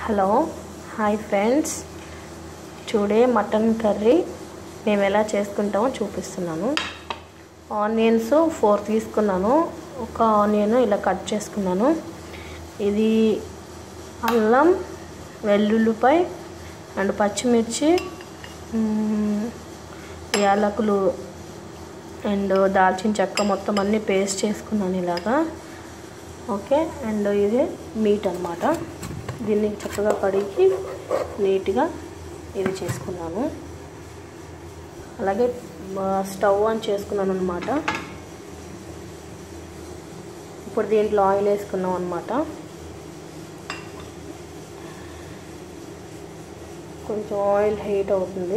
hello hi friends today mutton curry మేము ఎలా చేసుకుంటామో చూపిస్తున్నాను ఆనియన్స్ ఫోర్ తీసుకున్నాను ఒక ఆనియన్ ఇలా కట్ చేసుకున్నాను ఇది అల్లం వెల్లుల్లిపాయ అండ్ పచ్చిమిర్చి మ్, యాలకులు అండ్ దాల్చిన చెక్క మొత్తం అన్నీ పేస్ట్ చేసుకున్నాను ఇలాగా ఓకే అండ్ ఇది మీట్ అన్నమాట దీన్ని చక్కగా కడిగి నీట్గా ఇది చేసుకున్నాను అలాగే ఆ, స్టవ్ ఆన్ చేసుకున్నాను అనమాట ఇప్పుడు దీంట్లో ఆయిల్ వేసుకున్నాం అనమాట కొంచెం ఆయిల్ హీట్ అవుతుంది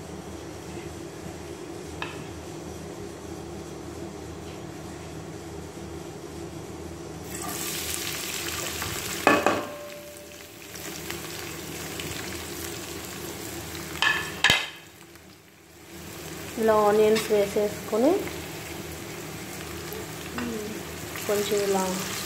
ఇలా ఆనియన్స్ వేసేసుకొని కొంచెం ఇలా